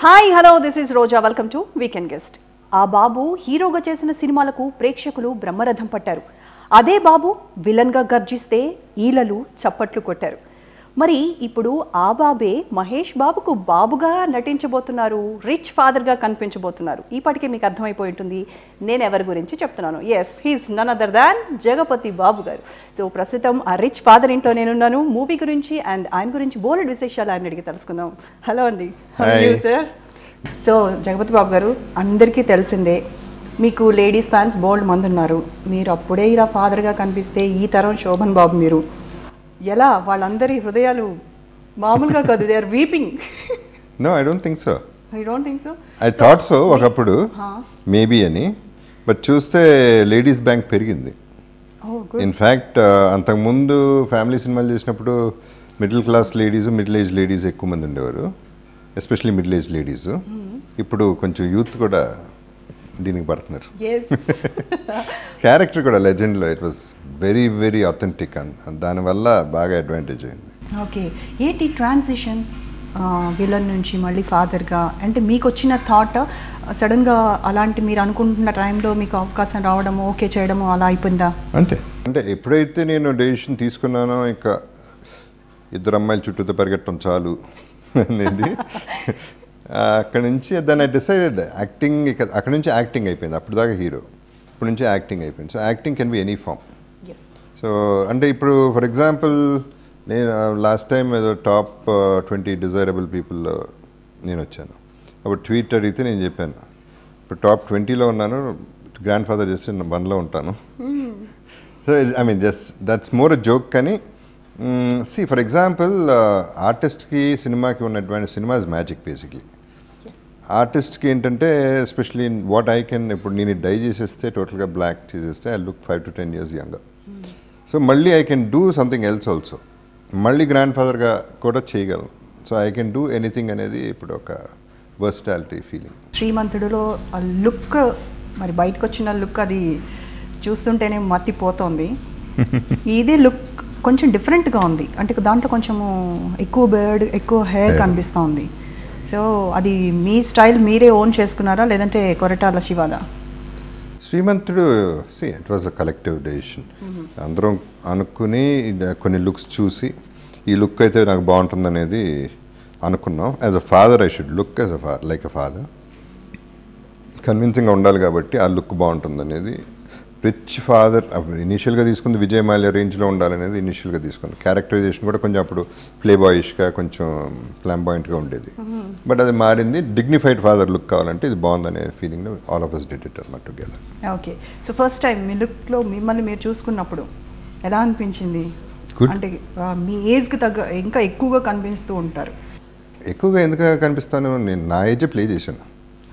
Hi hello this is Roja welcome to weekend guest ఆ బాబు హీరోగా చేసిన సినిమాలకు ప్రేక్షకులు బ్రహ్మరథం పట్టారు అదే బాబు విలన్గా గర్జిస్తే ఈలలు చప్పట్లు కొట్టారు మరి ఇప్పుడు ఆ బాబే మహేష్ బాబుకు బాబుగా నటించబోతున్నారు రిచ్ ఫాదర్గా కనిపించబోతున్నారు ఈ పాటికే మీకు అర్థమైపోయి ఉంటుంది నేను ఎవరి గురించి చెప్తున్నాను yes he's none other than Jagapathi Babu garu so ప్రస్తుతం ఆ రిచ్ ఫాదర్ ఇంట్లో నేనున్నాను మూవీ గురించి అండ్ ఆయన గురించి బోలెడ్ విశేషాలు ఆయన అడిగి తెలుసుకుందాం హలో అండి Hi. Sir so Jagapathi Babu garu అందరికీ తెలిసిందే మీకు లేడీస్ ఫ్యాన్స్ బోల్డ్ మంది ఉన్నారు మీరు అప్పుడే ఇలా ఫాదర్గా కనిపిస్తే ఈ తరం శోభన్ బాబు మీరు ఎలా వాళ్ళందరి హృదయాలు మామూలుగా కాదు they are weeping no I don't think so I don't think so I thought so ఒకప్పుడు మేబీ అని బట్ చూస్తే లేడీస్ బ్యాంక్ పెరిగింది ఓ గుడ్ ఇన్ఫ్యాక్ట్ అంతకుముందు ఫ్యామిలీ సినిమాలు చేసినప్పుడు middle class ladies middle age ladies ఎక్కువ మంది ఉండేవారు ఎస్పెషలీ మిడిల్ ఏజ్ లేడీస్ ఇప్పుడు కొంచెం యూత్ కూడా దీనికి పడుతున్నారు ఎస్ క్యారెక్టర్ కూడా లెజెండ్లో it was very very authentic దానివల్ల బాగా అడ్వాంటేజ్ అయింది ఓకే ఏంటి ట్రాన్సిషన్ విలన్ నుంచి మళ్ళీ ఫాదర్గా అంటే మీకు వచ్చిన థాట్ సడన్గా అలాంటి మీరు అనుకుంటున్న టైంలో మీకు అవకాశం రావడము ఓకే చేయడము అలా అయిపోయిందా అంతే అంటే ఎప్పుడైతే నేను డెసిషన్ తీసుకున్నానో ఇంకా ఇద్దరు అమ్మాయిల చుట్టూతో పరిగెట్టడం చాలు అనేది అక్కడ నుంచి దాన్ని డిసైడెడ్ యాక్టింగ్ ఇక అక్కడ నుంచి యాక్టింగ్ అయిపోయింది అప్పుడు దాకా హీరో ఇప్పుడు నుంచి యాక్టింగ్ అయిపోయింది so acting can be any form yes so అంటే ఇప్పుడు ఫర్ ఎగ్జాంపుల్ నేను లాస్ట్ టైం ఏదో టాప్ ట్వంటీ డిజైరబుల్ పీపుల్లో నేను వచ్చాను అప్పుడు ట్వీట్ అడిగితే నేను చెప్పాను ఇప్పుడు టాప్ ట్వంటీలో ఉన్నాను గ్రాండ్ ఫాదర్ చేస్తే వన్లో ఉంటాను so I mean just that's more a joke కానీ సి ఫర్ ఎగ్జాంపుల్ ఆర్టిస్ట్కి సినిమాకి ఉన్న advantage cinema is magic basically ఆర్టిస్ట్కి ఏంటంటే ఎస్పెషలీ వాట్ ఐ కెన్ ఇప్పుడు నేను డై చేసేస్తే టోటల్గా బ్లాక్ చేసేస్తే I look five to ten years younger so మళ్ళీ I can do something else also మళ్ళీ గ్రాండ్ ఫాదర్గా కూడా చేయగలను so I can do anything అనేది ఇప్పుడు ఒక వర్స్టాలిటీ ఫీలింగ్ శ్రీమంతుడిలో ఆ లుక్ మరి బయటకు వచ్చిన లుక్ అది చూస్తుంటేనే మత్తిపోతోంది ఇది లుక్ కొంచెం డిఫరెంట్గా ఉంది అంటే దాంట్లో కొంచెము ఎక్కువ బర్డ్ ఎక్కువ హెయిర్ Hair. కనిపిస్తూ సో అది మీ స్టైల్ మీరే ఓన్ చేసుకున్నారా లేదంటే కొరటాల శివాదా Srimanthudu see it was a collective decision అందరం అనుకుని ఇది కొన్ని లుక్స్ చూసి ఈ లుక్ అయితే నాకు బాగుంటుంది అనేది అనుకున్నాం as a father I should look as a ఫా లైక్ అ ఫాదర్ కన్విన్సింగ్గా ఉండాలి కాబట్టి ఆ లుక్ బాగుంటుంది అనేది రిచ్ ఫాదర్ ఇనీషియల్గా తీసుకుంది విజయ్ మాల్య రేంజ్లో ఉండాలనేది ఇనీషియల్గా తీసుకుంది క్యారెక్టరైజేషన్ కూడా కొంచెం అప్పుడు ప్లే బాయిష్గా కొంచెం ఫ్లాంబాయింట్గా ఉండేది బట్ అది మారింది డిగ్నిఫైడ్ ఫాదర్ లుక్ కావాలంటే ఇది బాగుందనే feeling all of us did it అన్నమాట together okay so first time మీ లుక్లో మిమ్మల్ని మీరు చూసుకున్నప్పుడు ఎలా అనిపించింది Good. అంటే ఆ, మీ ఏజ్కి తగ్గ ఇంకా ఎక్కువగా కనిపిస్తూ ఉంటారు ఎక్కువగా ఎందుకు కనిపిస్తాను నేను నా ఏజే ప్లే చేశాను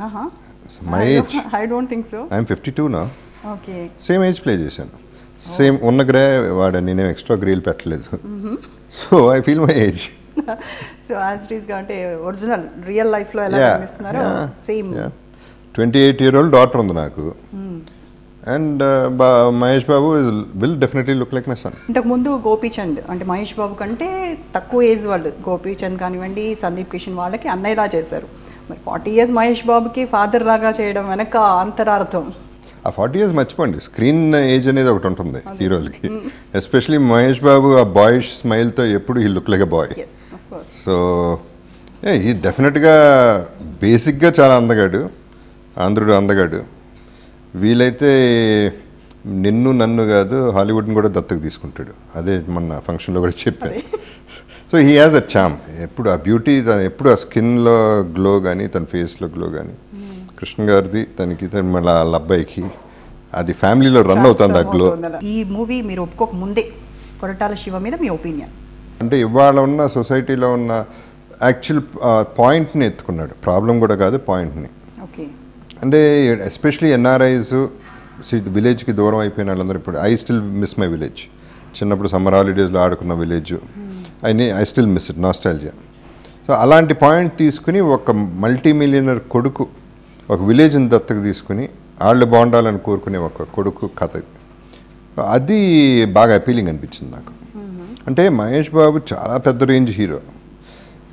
my age I don't think so I'm fifty two నా ఓకే సేమ్ ఏజ్ ప్లే చేశాను సేమ్ ఉన్న గ్రే వాడు నేనేం ఎక్స్ట్రా గ్రీల్ పెట్టలేదు so I feel my age so as it ఈస్గా అంటే ఒరిజినల్ రియల్ లైఫ్లో ఎలా కనిపిస్తున్నారో same twenty eight year old daughter ఉంది నాకు and Mahesh Babu will definitely look like my son ఇంతకు ముందు గోపీచంద్ అంటే మహేష్ బాబు కంటే తక్కువ ఏజ్ వాళ్ళు గోపీచంద్ కానివ్వండి సందీప్ కిషన్ వాళ్ళకి అన్నయ్యలా చేశారు మరి ఫార్టీ ఇయర్స్ మహేష్ బాబుకి ఫాదర్ లాగా చేయడం వెనక అంతరార్థం ఆ ఫార్టీ ఇయర్స్ మర్చిపోండి స్క్రీన్ ఏజ్ అనేది ఒకటి ఉంటుంది హీరోలకి ఎస్పెషలీ మహేష్ బాబు ఆ బాయ్ష్ స్మైల్తో ఎప్పుడు ఈ look like a boy yes of course so ఏ ఈ డెఫినెట్గా బేసిక్గా చాలా అందగాడు ఆంధ్రుడు అందగాడు వీలైతే నిన్ను నన్ను కాదు హాలీవుడ్ని కూడా దత్తకు తీసుకుంటాడు అదే మొన్న ఫంక్షన్లో కూడా చెప్పాను so he has a charm ఎప్పుడు ఆ బ్యూటీ తన ఎప్పుడు ఆ స్కిన్లో గ్లో కానీ తన ఫేస్లో గ్లో కానీ కృష్ణ గారిది తనకి తన మళ్ళీ వాళ్ళ అబ్బాయికి అది ఫ్యామిలీలో రన్ అవుతుంది ఆ గ్లో ఈ మూవీ మీరు ఒప్పుకోక ముందే కొరటాల శివ మీద మీ ఒపీనియన్ అంటే ఇవాళ ఉన్న సొసైటీలో ఉన్న యాక్చువల్ పాయింట్ని ఎత్తుకున్నాడు ప్రాబ్లం కూడా కాదు పాయింట్ని ఓకే అంటే ఎస్పెషలీ ఎన్ఆర్ఐస్ విలేజ్కి దూరం అయిపోయిన వాళ్ళందరూ ఇప్పుడు I still miss my village చిన్నప్పుడు సమ్మర్ హాలిడేస్లో ఆడుకున్న village I I still miss it nostalgia so అలాంటి పాయింట్ తీసుకుని ఒక మల్టీ మిలియనర్ కొడుకు ఒక విలేజ్ని దత్తకు తీసుకుని వాళ్ళు బాగుండాలని కోరుకునే ఒక కొడుకు కథ ఇది. అది బాగా అపీలింగ్ అనిపించింది నాకు అంటే మహేష్ బాబు చాలా పెద్ద range hero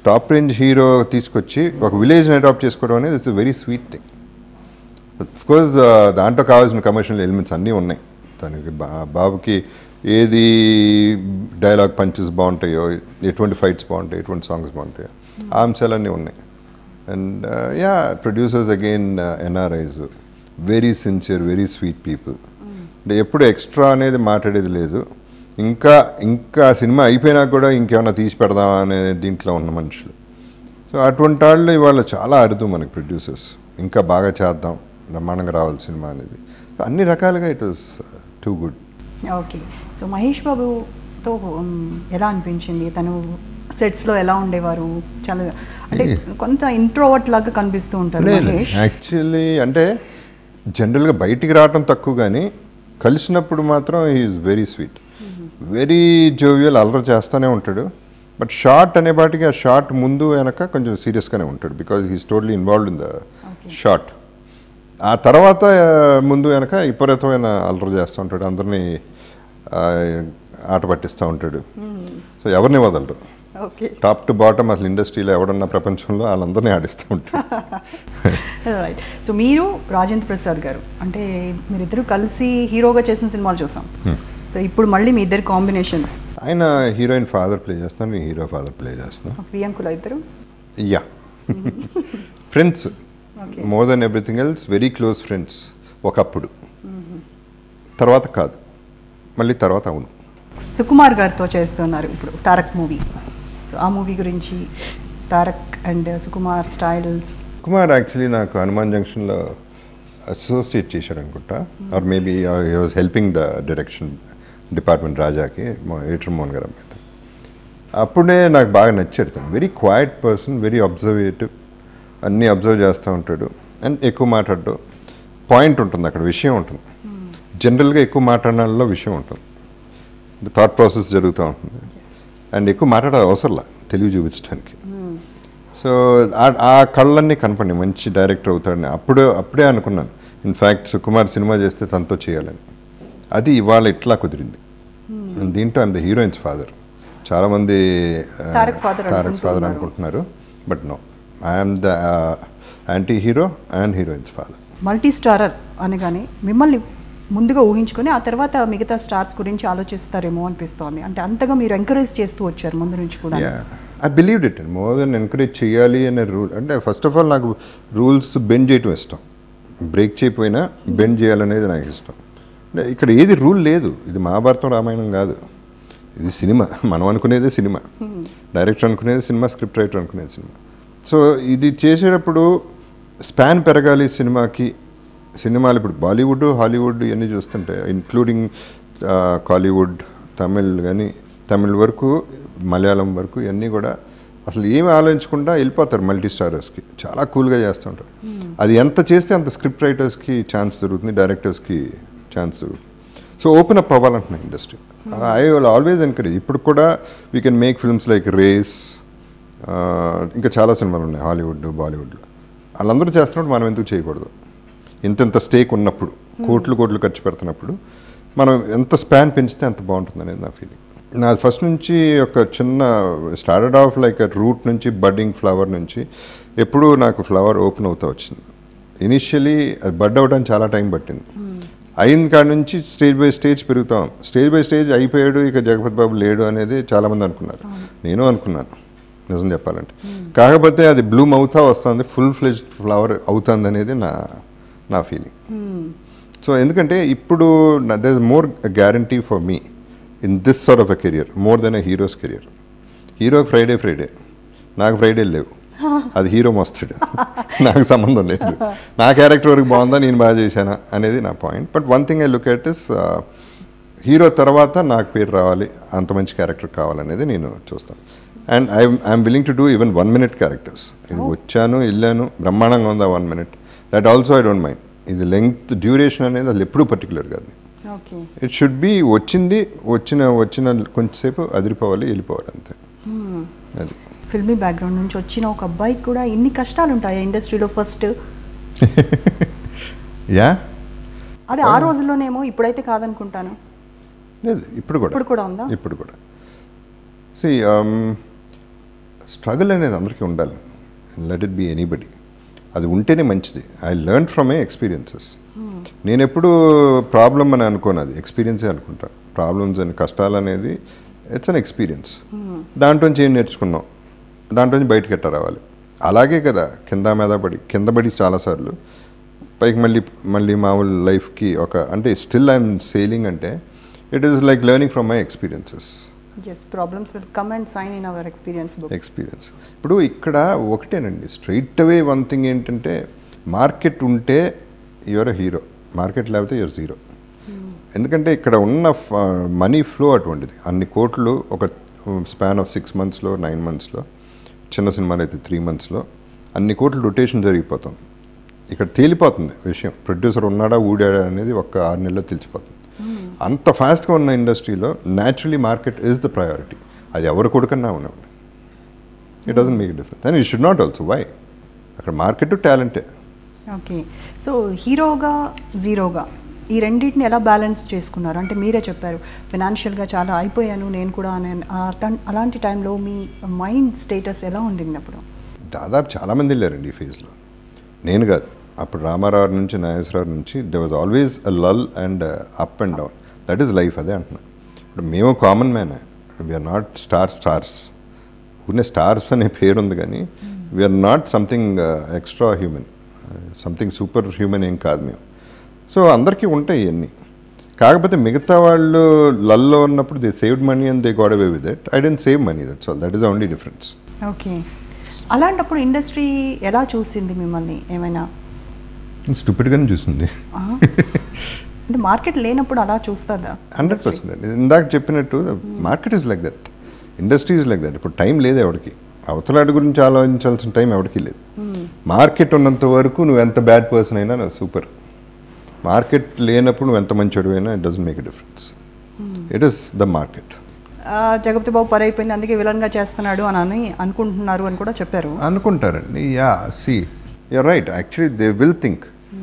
top range hero తీసుకొచ్చి ఒక విలేజ్ని అడాప్ట్ చేసుకోవడం అనేది it's very sweet thing course దాంట్లో కావాల్సిన కమర్షియల్ ఎలిమెంట్స్ అన్నీ ఉన్నాయి తనకి బా- బాబుకి ఏది డైలాగ్ పంచెస్ బాగుంటాయో ఎటువంటి ఫైట్స్ బాగుంటాయి ఎటువంటి సాంగ్స్ బాగుంటాయో ఆ అంశాలన్నీ ఉన్నాయి and yeah producers again NRIs very sincere very sweet people అంటే ఎప్పుడు ఎక్స్ట్రా అనేది మాట్లాడేది లేదు ఇంకా ఇంకా సినిమా అయిపోయినా కూడా ఇంకేమైనా తీసి పెడదామా అనే దీంట్లో ఉన్న మనుషులు సో అటువంటి వాళ్ళు ఇవాళ చాలా అరుదు మనకి ప్రొడ్యూసర్స్ ఇంకా బాగా చేద్దాం బ్రహ్మాండంగా రావాలి సినిమా అనేది అన్ని రకాలుగా it was too good okay so Mahesh బాబుతో ఉమ్, ఎలా అనిపించింది తను సెట్స్లో ఎలా ఉండేవారు చాలా అంటే కొంత ఇంట్రోవర్ట్ లాగా కనిపిస్తూ ఉంటారు మహేష్ యాక్చువల్లీ అంటే జనరల్గా బయటికి రావటం తక్కువ కానీ కలిసినప్పుడు మాత్రం is very sweet very jovial అల్లరి చేస్తూనే ఉంటాడు బట్ షార్ట్ అనే బాటికి ఆ షార్ట్ ముందు వెనక కొంచెం సీరియస్గానే ఉంటాడు because he's totally involved in the shot ఆ తర్వాత ఆ, ముందు వెనక విపరీతమైన అల్లరి చేస్తూ ఉంటాడు అందరినీ ఆ, ఆట పట్టిస్తూ ఉంటాడు సో ఎవరిని వదలడు ఓకే టాప్ టు బాటమ్ అసలు ఇండస్ట్రీలో ఎవడన్నా ప్రపంచంలో వాళ్ళందరినీ ఆడిస్తూ ఉంటాడు రైట్ సో మీరు రాజేంద్ర ప్రసాద్ గారు అంటే మీరిద్దరు కలిసి హీరోగా చేసిన సినిమాలు చూసాం సో ఇప్పుడు మళ్ళీ మీ ఇద్దరు కాంబినేషన్ ఆయన హీరోయిన్ ఫాదర్ ప్లే చేస్తున్నాను నేను హీరో ఫాదర్ ప్లే చేస్తున్నాను ప్రియాంకుల ఇద్దరు yeah friends more than everything else very close friends ఒకప్పుడు తర్వాత కాదు మళ్ళీ తర్వాత అవును సుకుమార్ గారితో చేస్తున్నారు ఇప్పుడు తారక్ మూవీ సో ఆ మూవీ గురించి తారక్ అండ్ సుకుమార్ స్టైల్స్ కుమార్ యాక్చువల్లీ నాకు హనుమాన్ జంక్షన్లో అసోసియేట్ చేశాడు అనుకుంటా or maybe he was helping the direction department రాజాకి మా ఎడిటర్ మోహన్ గారు అమ్మాయి అప్పుడే నాకు బాగా నచ్చాడు తను very quiet person very observative అన్నీ అబ్జర్వ్ చేస్తూ ఉంటాడు అండ్ ఎక్కువ మాట్లాడు పాయింట్ ఉంటుంది అక్కడ విషయం ఉంటుంది జనరల్గా ఎక్కువ మాట్లాడడంలో విషయం ఉంటుంది థాట్ ప్రాసెస్ జరుగుతూ ఉంటుంది అండ్ ఎక్కువ మాట్లాడే అవసరంలా తెలివి చూపించడానికి సో ఆ- ఆ కళ్ళన్నీ కనపడి మంచి డైరెక్టర్ అవుతాడని అప్పుడు అప్పుడే అనుకున్నాను ఇన్ఫ్యాక్ట్ సుకుమార్ సినిమా చేస్తే తనతో చేయాలని అది ఇవాళ ఇట్లా కుదిరింది And దీంట్లో ఐమ్ ద హీరోయిన్స్ ఫాదర్ చాలామంది ఆ, తారక్ father తారక్ ఫాదర్ అనుకుంటున్నారు. అనుకుంటున్నారు but no I'm the anti hero and heroines father multi starrer అనగానే మిమ్మల్ని ముందుగా ఊహించుకొని ఆ తర్వాత మిగతా స్టార్స్ గురించి ఆలోచిస్తారేమో అనిపిస్తోంది అంటే అంతగా మీరు ఎంకరేజ్ చేస్తూ వచ్చారు ముందు నుంచి కూడా yeah I believed it and more than encourage చేయాలి అనే రూల్ అంటే ఫస్ట్ ఆఫ్ ఆల్ నాకు రూల్స్ బెండ్ చేయటం ఇష్టం బ్రేక్ చేయకపోయినా బెండ్ చేయాలనేది నాకు ఇష్టం అంటే ఇక్కడ ఏది రూల్ లేదు ఇది మహాభారతం రామాయణం కాదు ఇది సినిమా మనం అనుకునేదే సినిమా డైరెక్టర్ అనుకునేది సినిమా స్క్రిప్ట్ రైటర్ అనుకునేది సినిమా సో ఇది చేసేటప్పుడు స్పాన్ పెరగాలి సినిమాకి సినిమాలు ఇప్పుడు బాలీవుడ్ హాలీవుడ్ ఇవన్నీ చూస్తుంటే ఇంక్లూడింగ్ కాలీవుడ్ తమిళ్ కానీ తమిళ్ వరకు మలయాళం వరకు ఇవన్నీ కూడా అసలు ఏమి ఆలోచించకుండా వెళ్ళిపోతారు మల్టీ స్టారర్స్కి చాలా కూల్గా చేస్తుంటారు అది ఎంత చేస్తే అంత స్క్రిప్ట్ రైటర్స్కి ఛాన్స్ దొరుకుతుంది డైరెక్టర్స్కి ఛాన్స్ దొరుకుతుంది సో ఓపెన్ అప్ అవ్వాలంటున్నా industry I will always encourage ఇప్పుడు కూడా we can make films like Race ఇంకా చాలా సినిమాలు ఉన్నాయి హాలీవుడ్ బాలీవుడ్లో వాళ్ళందరూ చేస్తున్నప్పుడు మనం ఎందుకు చేయకూడదు ఇంతెంత స్టేక్ ఉన్నప్పుడు కోట్లు కోట్లు ఖర్చు పెడుతున్నప్పుడు మనం ఎంత స్పాన్ పెంచితే అంత బాగుంటుంది అనేది నా ఫీలింగ్ నా ఫస్ట్ నుంచి ఒక చిన్న స్టార్టెడ్ ఆఫ్ లైక్ రూట్ నుంచి బడ్డింగ్ ఫ్లవర్ నుంచి ఎప్పుడూ నాకు ఫ్లవర్ ఓపెన్ అవుతూ వచ్చింది ఇనిషియలీ అది బడ్ అవ్వడానికి చాలా టైం పట్టింది అయిన కాడ నుంచి స్టేజ్ బై స్టేజ్ పెరుగుతాం స్టేజ్ బై స్టేజ్ అయిపోయాడు ఇక జగపతి బాబు లేడు అనేది చాలామంది అనుకున్నారు నేను అనుకున్నాను నిజం చెప్పాలంటే కాకపోతే అది బ్లూమ్ అవుతా వస్తుంది ఫుల్ ఫ్లెజ్ ఫ్లవర్ అవుతుంది అనేది నా నా ఫీలింగ్ సో ఎందుకంటే ఇప్పుడు there is more guarantee for me in this sort of a career more than a heroes career hero Friday Friday నాకు ఫ్రైడే లేవు అది హీరో మస్తుడు నాకు సంబంధం లేదు నా క్యారెక్టర్ వరకు బాగుందా నేను బాగా చేశానా అనేది నా point but one thing I look at is hero తర్వాత నాకు పేరు రావాలి అంత మంచి క్యారెక్టర్ కావాలనేది నేను చూస్తాను and I I'm willing to do even one minute characters ఇది వచ్చాను వెళ్ళాను బ్రహ్మాండంగా ఉందా one minute that also I don't mind ఇది లెంగ్త్ డ్యూరేషన్ అనేది అసలు ఎప్పుడూ పర్టికులర్ కాదు ఓకే ఇట్ షుడ్ బి వచ్చింది వచ్చిన వచ్చిన కొంచెంసేపు అదిరిపోవాలి వెళ్ళిపోవాలి అంతే అది ఫిల్మీ బ్యాక్గ్రౌండ్ నుంచి వచ్చిన ఒక అబ్బాయికి కూడా ఇన్ని కష్టాలు ఉంటాయి ఇండస్ట్రీలో ఫస్ట్ యా అది ఆ రోజుల్లోనేమో ఇప్పుడైతే కాదనుకుంటాను లేదు ఇప్పుడు కూడా ఇప్పుడు కూడా ఉందా ఇప్పుడు కూడా సి స్ట్రగుల్ అనేది అందరికీ ఉండాలి లెట్ ఇట్ బి ఎనీబడి అది ఉంటేనే మంచిది I learn from a experiences నేను ఎప్పుడు ప్రాబ్లం అని అనుకోను అది ఎక్స్పీరియన్సే అనుకుంటాను ప్రాబ్లమ్స్ అని కష్టాలు అనేది ఇట్స్ అన్ ఎక్స్పీరియన్స్ దాంట్లోంచి ఏం నేర్చుకున్నాం దాంట్లోంచి బయటకు ఎట్ట రావాలి అలాగే కదా కింద మీద పడి కింద పడి చాలాసార్లు పైకి మళ్ళీ మళ్ళీ మామూలు లైఫ్కి ఒక అంటే స్టిల్ ఐఎమ్ సేలింగ్ అంటే it is like learning from my experiences as problems will come and sign in our experience book experience ఇప్పుడు ఇక్కడ ఒకటేనండి స్ట్రైట్ అవే వన్ థింగ్ ఏంటంటే మార్కెట్ ఉంటే యువర్ హీరో మార్కెట్ లేకపోతే యువర్ జీరో ఎందుకంటే ఇక్కడ ఉన్న మనీ ఫ్లో అటువంటిది అన్ని కోట్లు ఒక స్పాన్ ఆఫ్ సిక్స్ మంత్స్లో నైన్ మంత్స్లో చిన్న సినిమాలు అయితే త్రీ మంత్స్లో అన్ని కోట్లు రొటేషన్ జరిగిపోతుంది ఇక్కడ తేలిపోతుంది విషయం ప్రొడ్యూసర్ ఉన్నాడా ఊడాడా అనేది ఒక ఆరు నెలల్లో తెలిసిపోతుంది అంత ఫాస్ట్గా ఉన్న ఇండస్ట్రీలో naturally market is the priority అది ఎవరు కొడుకన్నా ఉన్నాడు it doesn't make difference and you should not also why అక్కడ మార్కెట్ టాలెంటే ఓకే సో హీరోగా జీరోగా ఈ రెండింటిని ఎలా బ్యాలెన్స్ చేసుకున్నారు అంటే మీరే చెప్పారు ఫినాన్షియల్గా చాలా అయిపోయాను నేను కూడా అని అటం- అలాంటి టైంలో మీ మైండ్ స్టేటస్ ఎలా ఉండింది అప్పుడు దాదాపు చాలామంది వెళ్ళారండి ఈ ఫేజ్లో నేను కాదు అప్పుడు రామారావు నుంచి నాగేశ్వరరావు నుంచి they was always a lull and up and down that is life అదే అంటున్నా ఇప్పుడు మేము కామన్ మ్యానే వీఆర్ నాట్ స్టార్ స్టార్స్ ఉన్న స్టార్స్ అనే పేరు ఉంది కానీ we're not something extra human something super human ఏం కాదు మేము సో అందరికీ ఉంటాయి ఇవన్నీ కాకపోతే మిగతా వాళ్ళు లల్లో ఉన్నప్పుడు they saved money and they got away with it I didn't save money that's all that is only difference okay అలాంటప్పుడు ఇండస్ట్రీ ఎలా చూసింది మిమ్మల్ని ఏమైనా స్టూపిడ్గానే చూసింది ఆ? అంటే మార్కెట్ లేనప్పుడు అలా చూస్తుందా హండ్రెడ్ పర్సెంట్ అండి ఇందాక చెప్పినట్టు market is like that industry is like that ఇప్పుడు టైం లేదు ఎవరికి అవతలాడి గురించి ఆలోచించాల్సిన టైం ఎవరికి లేదు మార్కెట్ ఉన్నంత వరకు నువ్వు ఎంత బ్యాడ్ పర్సన్ అయినా నువ్వు సూపర్ మార్కెట్ లేనప్పుడు నువ్వు ఎంత మంచోడు అయినా it doesn't make a difference it is the market ఆ, జగపతి బాబు పని అయిపోయింది అందుకే విలన్గా చేస్తున్నాడు అని అని అనుకుంటున్నారు అని కూడా చెప్పారు అనుకుంటారండి yeah see you're right actually they will think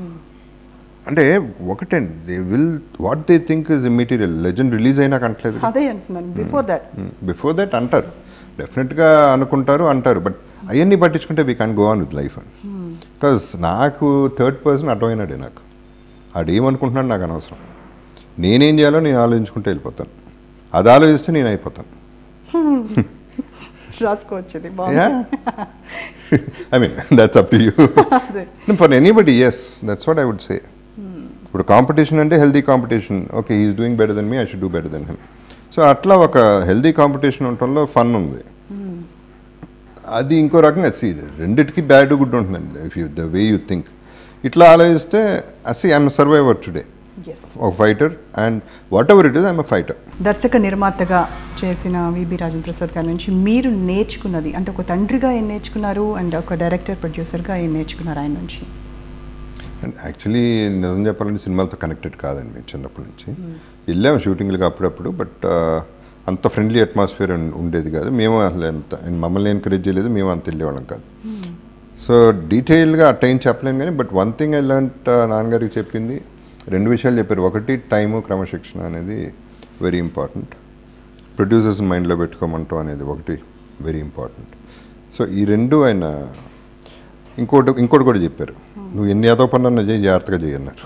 అంటే ఒకటండి they will what they think is immaterial Legend release అయినాక అంటలేదు అదే అంటున్నాను బిఫోర్ దట్ బిఫోర్ దట్ అంటారు డెఫినెట్గా అనుకుంటారు అంటారు బట్ అవన్నీ పట్టించుకుంటే we can go on with life అని బికాస్ నాకు థర్డ్ పర్సన్ అర్థమైనాడే నాకు ఆడు ఏమనుకుంటున్నాడు నాకు అనవసరం నేనేం చేయాలో నేను ఆలోచించుకుంటే వెళ్ళిపోతాను అది ఆలోచిస్తే నేను అయిపోతాను రాసుకోవచ్చేది యా బాగుంది I mean that's up to you అదే for anybody yes that's what I would say ఇప్పుడు కాంపిటీషన్ అంటే healthy competition okay is doing better than me I should do better than him so అట్లా ఒక healthy competition ఉండటంలో fun ఉంది అది ఇంకో రకంగా సి రెండిటికి బ్యాడ్ గుడ్ ఉంటుందండి if you the way you think ఇట్లా ఆలోచిస్తే see I'm survivor today as ఒక fighter and whatever it is I'm fighter దర్శక నిర్మాతగా చేసిన విబి రాజేంద్ర ప్రసాద్ గారి నుంచి మీరు నేర్చుకున్నది అంటే ఒక తండ్రిగా ఏం నేర్చుకున్నారు అండ్ ఒక డైరెక్టర్ ప్రొడ్యూసర్గా ఏం నేర్చుకున్నారు ఆయన నుంచి అండ్ యాక్చువల్లీ నిజం చెప్పాలంటే సినిమాలతో కనెక్టెడ్ కాదండి మేము చిన్నప్పటి నుంచి వెళ్ళాము షూటింగ్లకు అప్పుడప్పుడు బట్ అంత ఫ్రెండ్లీ అట్మాస్ఫియర్ ఉండేది కాదు మేము అసలు ఎంత మమ్మల్ని ఎంకరేజ్ చేయలేదు మేము అంత వెళ్ళేవాళ్ళం కాదు సో డీటెయిల్గా ఆ టైం చెప్పలేను కానీ but one thing I learnt నాన్నగారికి చెప్పింది రెండు విషయాలు చెప్పారు ఒకటి టైము క్రమశిక్షణ అనేది వెరీ ఇంపార్టెంట్ ప్రొడ్యూసర్స్ మైండ్లో పెట్టుకోమంటాం అనేది ఒకటి వెరీ ఇంపార్టెంట్ సో ఈ రెండు ఆయన ఇంకోటి ఇంకోటి కూడా చెప్పారు నువ్వు ఎన్ని యాదో పనులన్నా చేయి జాగ్రత్తగా చేయన్నారు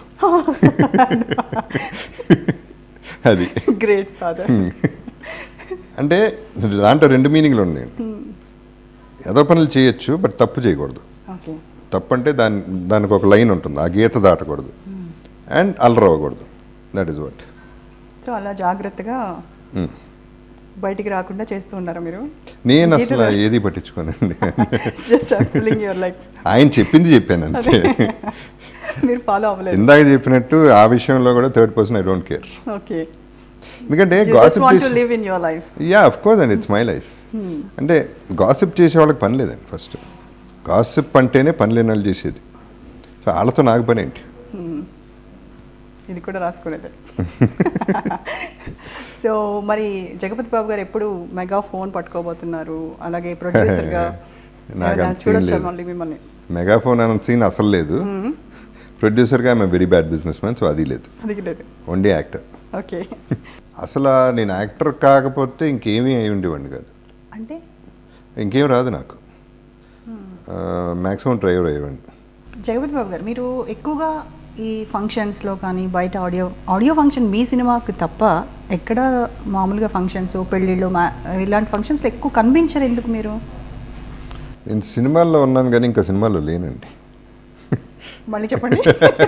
అది గ్రేట్ ఫాదర్ అంటే దాంట్లో రెండు మీనింగ్లు ఉన్నాయి ఏదో పనులు చేయొచ్చు బట్ తప్పు చేయకూడదు ఓకే తప్పు అంటే దాని దానికి ఒక లైన్ ఉంటుంది ఆ గీత దాటకూడదు అండ్ అల్లరవ్వకూడదు దట్ ఈస్ వాట్ సో అలా జాగ్రత్తగా బయటికి రాకుండా చేస్తూ ఉన్నారా మీరు నేను అసలు ఏది పట్టించుకోనండి జస్ట్ ఫీలింగ్ యువర్ లైక్ ఆయన చెప్పింది చెప్పాను అంతే మీరు ఫాలో అవ్వలేదు ఇందాక చెప్పినట్టు ఆ విషయంలో కూడా third person I don't care okay ఎందుకంటే you just gossip want to live in your life yeah of course అండి ఇట్స్ మై లైఫ్ అంటే గాసిప్ చేసే వాళ్ళకి పని లేదండి ఫస్ట్ గాసిప్ అంటేనే పని లేని వాళ్ళు చేసేది సో వాళ్ళతో నాకు పని ఏంటి ఇది కూడా రాసుకునేది సో మరి జగపతి బాబు గారు ఎప్పుడు మెగా ఫోన్ పట్టుకోబోతున్నారు అలాగే ప్రొడ్యూసర్గా నాకు అంత scene చూడొచ్చా లేదు. మళ్ళీ మిమ్మల్ని మెగాఫోన్ అన్న సీన్ అసలు లేదు ప్రొడ్యూసర్గా I'm very bad business man so అది లేదు అది లేదు ఓన్లీ యాక్టర్ ఓకే అసలు నేను యాక్టర్ కాకపోతే ఇంకేమీ అయి ఉండేవాడిని కాదు అంటే ఇంకేం రాదు నాకు మ్యాక్సిమం డ్రైవర్ అయ్యేవాడిని జగపతి బాబు గారు మీరు ఎక్కువగా ఈ ఫంక్షన్స్లో కానీ బయట ఆడియో ఆడియో ఫంక్షన్ మీ సినిమాకి తప్ప ఎక్కడ మామూలుగా ఫంక్షన్స్ పెళ్ళిళ్ళు మా ఇలాంటి ఫంక్షన్స్లో ఎక్కువ కనిపించరు ఎందుకు మీరు నేను సినిమాల్లో ఉన్నాను కానీ ఇంకా సినిమాల్లో లేనండి మళ్ళీ చెప్పండి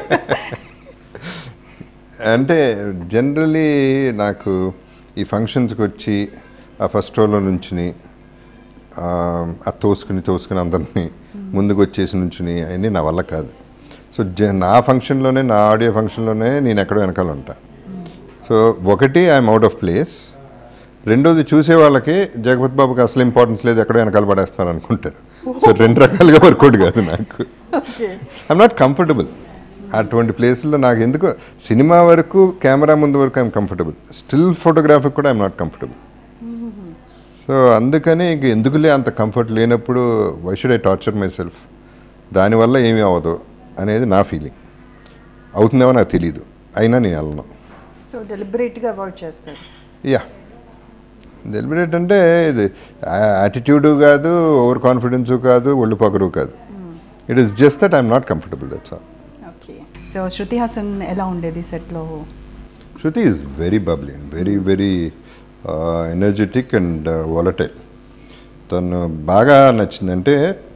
అంటే జనరలీ నాకు ఈ ఫంక్షన్స్కి వచ్చి ఆ ఫస్ట్ రోలో నుంచుని ఆ, ఆ తోసుకుని తోసుకుని అందరినీ ముందుకు వచ్చేసి నుంచుని అవన్నీ నా వల్ల కాదు సో జ నా ఫంక్షన్లోనే నా ఆడియో ఫంక్షన్లోనే నేను ఎక్కడో వెనకాల ఉంటా సో ఒకటి ఐఎమ్ అవుట్ ఆఫ్ ప్లేస్ రెండోది చూసే వాళ్ళకి జగపతి బాబుకి అసలు ఇంపార్టెన్స్ లేదు ఎక్కడో వెనకాల పడేస్తున్నారు అనుకుంటారు సో రెండు రకాలుగా వర్కౌట్ కాదు నాకు ఓకే ఐఎమ్ నాట్ కంఫర్టబుల్ అటువంటి ప్లేస్లో నాకు ఎందుకో సినిమా వరకు కెమెరా ముందు వరకు ఐఎమ్ కంఫర్టబుల్ స్టిల్ ఫోటోగ్రఫీ కూడా ఐఎమ్ నాట్ కంఫర్టబుల్ సో అందుకని ఇంక ఎందుకులే అంత కంఫర్ట్ లేనప్పుడు why should I torture my self దానివల్ల ఏమీ అవ్వదు అనేది నా ఫీలింగ్ అవుతుందేమో నాకు తెలియదు అయినా నేను వెళ్ళను సో డెలిబరేట్గా అవాయిడ్ చేస్తారు యా డెలిబరేట్ అంటే ఇది యాటిట్యూడ్ కాదు ఓవర్ కాన్ఫిడెన్స్ కాదు ఒళ్ళు పొగరు కాదు it is just that I'm not comfortable that's all okay so Shruti Haasan ఎలా ఉండేది సెట్లో Shruti is very bubbly and very very energetic and volatile తను బాగా నచ్చిందంటే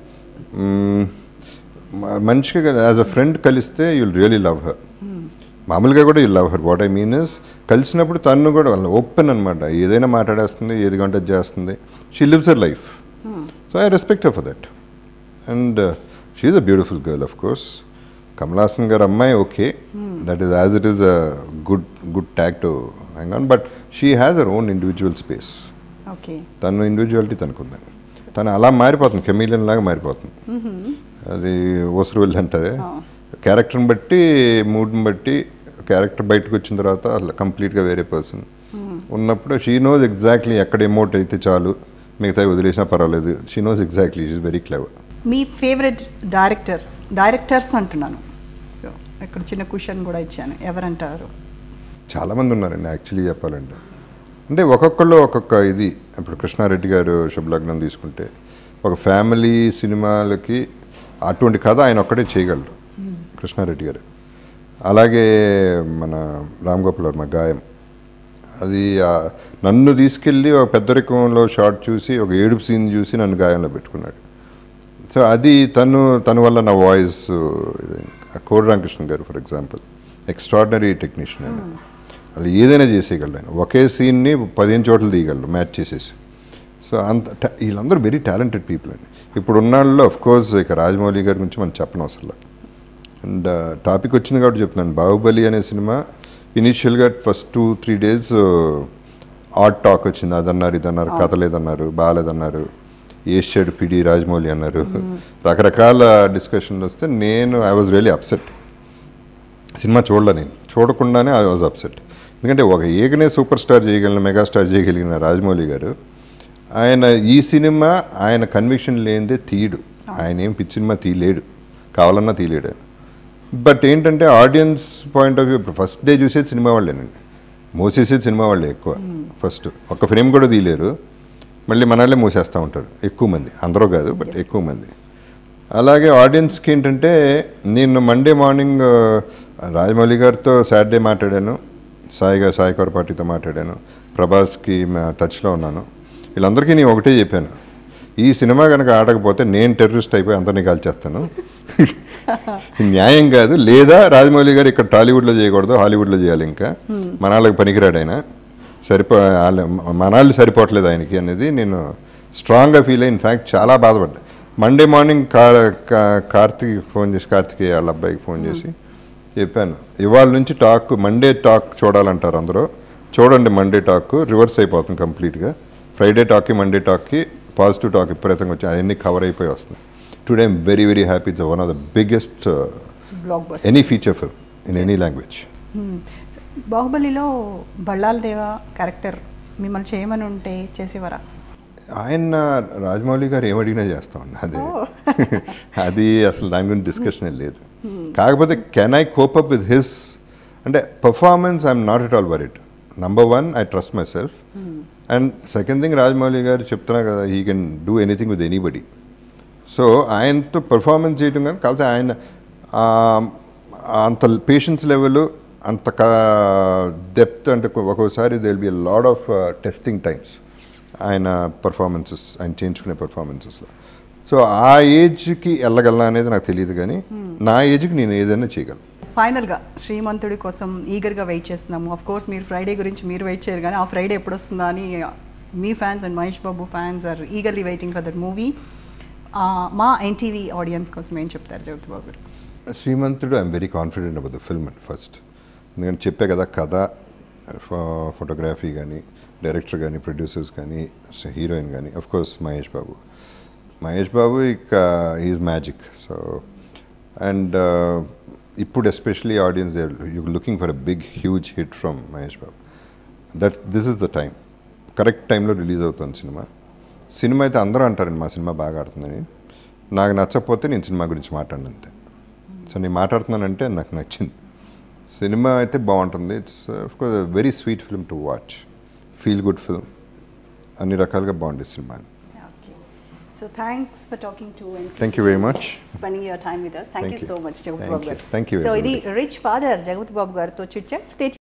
మ్మ్, మ- మనిషికి యాజ్ అ ఫ్రెండ్ కలిస్తే యుల్ రియలీ లవ్ హర్ మామూలుగా కూడా you'll love her what I mean is కలిసినప్పుడు తను కూడా ఓపెన్ అనమాట ఏదైనా మాట్లాడేస్తుంది ఏది గంట చేస్తుంది she lives her life so I respect her for that and she's a beautiful girl of course Kamal Haasan గారు అమ్మాయి okay that is as it is a good good tack to hang on but she has her own individual space okay తన individuality తనకుందని తను అలా మారిపోతుంది కెమీలియన్ లాగా మారిపోతుంది అది ఓసరు వెళ్ళి అంటారే క్యారెక్టర్ని బట్టి మూడ్ని బట్టి క్యారెక్టర్ బయటకు వచ్చిన తర్వాత అసలు కంప్లీట్గా వేరే పర్సన్ ఉన్నప్పుడు షీ నోస్ ఎగ్జాక్ట్లీ ఎక్కడ ఎమోట్ అయితే చాలు మిగతా వదిలేసినా పర్వాలేదు she knows exactly she's very clever మీ ఫేవరెట్ డైరెక్టర్స్ డైరెక్టర్స్ అంటున్నాను సో ఇక్కడ చిన్న క్వశ్చన్ కూడా ఇచ్చాను ఎవరంటారు చాలామంది ఉన్నారండి యాక్చువల్లీ చెప్పాలంటే అంటే ఒక్కొక్కళ్ళు ఒక్కొక్క ఇది ఇప్పుడు కృష్ణారెడ్డి గారు శుభలగ్నం తీసుకుంటే ఒక ఫ్యామిలీ సినిమాలకి అటువంటి కథ ఆయన ఒక్కడే చేయగలరు కృష్ణారెడ్డి గారు అలాగే మన రామ్ గోపాల్ వర్మ గాయం అది ఆ, నన్ను తీసుకెళ్ళి ఒక పెద్దరికంలో షార్ట్ చూసి ఒక ఏడుపు సీన్ చూసి నన్ను గాయంలో పెట్టుకున్నాడు సో అది తను తన వల్ల నా వాయిస్ కోడి రామకృష్ణ గారు ఫర్ ఎగ్జాంపుల్ ఎక్స్ట్రాడినరీ టెక్నీషియన్ ఆయన అది ఏదైనా చేసేయగలడు ఆయన ఒకే సీన్ని పదిహేను చోట్ల తీయగలడు మ్యాచ్ చేసేసి సో అంత ta- వీళ్ళందరూ వెరీ టాలెంటెడ్ పీపుల్ అండి ఇప్పుడు ఉన్నాళ్ళలో అఫ్ కోర్స్ ఇక రాజమౌళి గారి గురించి మనం చెప్పనవసరం లేదు అండ్ టాపిక్ వచ్చింది కాబట్టి చెప్తున్నాను బాహుబలి అనే సినిమా ఇనీషియల్గా first two three days odd talk వచ్చింది అదన్నారు ఇదన్నారు కథ లేదన్నారు బాగాలేదన్నారు ఏషియాడ్ పిడి రాజమౌళి అన్నారు రకరకాల డిస్కషన్లు వస్తే నేను ఐ వాజ్ రియలీ అప్సెట్ సినిమా చూడలే నేను చూడకుండానే ఐ వాజ్ అప్సెట్ ఎందుకంటే ఒక ఏకనే సూపర్ స్టార్ చేయగలిగిన మెగాస్టార్ చేయగలిగిన రాజమౌళి గారు ఆయన ఈ సినిమా ఆయన కన్విక్షన్ లేనిదే తీయడు ఆయన ఏం పిచ్చి సినిమా తీయలేడు కావాలన్నా తీయలేడు ఆయన బట్ ఏంటంటే ఆడియన్స్ పాయింట్ ఆఫ్ వ్యూ ఇప్పుడు ఫస్ట్ డే చూసేది సినిమా వాళ్ళేనండి మోసేసేది సినిమా వాళ్ళే ఎక్కువ ఫస్ట్ ఒక ఫ్రేమ్ కూడా తీయలేరు మళ్ళీ మనల్ని మూసేస్తూ ఉంటారు ఎక్కువ మంది అందరూ కాదు బట్ ఎక్కువ మంది అలాగే ఆడియన్స్కి ఏంటంటే నేను మండే మార్నింగ్ ఆ, రాజమౌళి గారితో సాటర్డే మాట్లాడాను సాయిగా సాయి కొరపాటితో మాట్లాడాను ప్రభాస్కి మా టచ్లో ఉన్నాను వీళ్ళందరికీ నేను ఒకటే చెప్పాను ఈ సినిమా కనుక ఆడకపోతే నేను టెర్రరిస్ట్ అయిపోయి అందరినీ కాల్చేస్తాను ఇది న్యాయం కాదు లేదా రాజమౌళి గారు ఇక్కడ టాలీవుడ్లో చేయకూడదు హాలీవుడ్లో చేయాలి ఇంకా మన వాళ్ళకి పనికిరాడు ఆయన సరిపో వాళ్ళ- మనాళ్ళు సరిపోవట్లేదు ఆయనకి అనేది నేను స్ట్రాంగ్గా ఫీల్ అయ్యి ఇన్ఫ్యాక్ట్ చాలా బాధపడ్డా మండే మార్నింగ్ కార్ కార్తిక్ ఫోన్ చేసి కార్తిక్ వాళ్ళ అబ్బాయికి ఫోన్ చేసి చెప్పాను ఇవాళ నుంచి టాక్ మండే టాక్ చూడాలంటారు అందరూ చూడండి మండే టాక్ రివర్స్ అయిపోతుంది కంప్లీట్గా ఫ్రైడే టాక్కి మండే టాక్కి పాజిటివ్ టాక్ విపరీతంగా వచ్చి అవన్నీ కవర్ అయిపోయి వస్తుంది today I'm very very happy it's one of the biggest blockbuster any feature film in any language బాహుబలిలో బళ్ళాల దేవా క్యారెక్టర్ మిమ్మల్ని చేయమని ఉంటే చేసేవారా ఆయన రాజమౌళి గారు ఏమడిగినా చేస్తాం అదే అది అసలు దాని గురించి డిస్కషన్ లేదు కాకపోతే can I cope up with his అంటే performance I'm not at all worried number one I trust my self and second thing Rajamouli గారు చెప్తున్నా కదా he can do anything with anybody so ఆయనతో పర్ఫార్మెన్స్ చేయడం కానీ కాకపోతే ఆయన ఆ, అంత పేషెన్స్ లెవెల్ అంత డెప్త్ అంటే ఒక్కోసారి they will be lot of testing times ఆయన పర్ఫార్మెన్సెస్ ఆయన చేయించుకునే పర్ఫార్మెన్సెస్లో సో ఆ ఏజ్కి వెళ్ళగలనా అనేది నాకు తెలియదు కానీ నా ఏజ్కి నేను ఏదైనా చేయగలను ఫైనల్గా శ్రీమంతుడి కోసం ఈగర్గా వెయిట్ చేస్తున్నాము ఆఫ్ కోర్స్ మీరు ఫ్రైడే గురించి మీరు వెయిట్ చేయరు కానీ ఆ ఫ్రైడే ఎప్పుడు వస్తుందా అని మీ fans and Mahesh Babu fans are eagerly waiting for that movie మా ఎన్టీవీ ఆడియన్స్ కోసం ఏం చెప్తారు జగత్ బాబు గారు Srimanthudu I'm very confident about the film and first ఎందుకంటే చెప్పే కదా కథ ఫోటోగ్రఫీ కానీ డైరెక్టర్ కానీ ప్రొడ్యూసర్స్ కానీ హీరోయిన్ కానీ అఫ్ కోర్స్ మహేష్ బాబు మహేష్ బాబు ఇక ఈజ్ మ్యాజిక్ సో అండ్ ఇప్పుడు especially audience you looking for a big huge hit from Mahesh Babu that this is the time correct టైంలో రిలీజ్ అవుతుంది సినిమా సినిమా అయితే అందరూ అంటారండి మా సినిమా బాగా ఆడుతుందని నాకు నచ్చకపోతే నేను సినిమా గురించి మాట్లాడిన అంతే సో నేను మాట్లాడుతున్నానంటే నాకు నచ్చింది సినిమా అయితే బాగుంటుంది it's course very sweet film to watch feel good film అన్ని రకాలుగా బాగుంది సినిమా okay so thanks for talking to and thank you very much spending your time with us thank Thank you you. So much Jagath Thank Babu you. గారు Thank you, so ఇది everybody. Rich father Jagath Babu గారితో chit chat state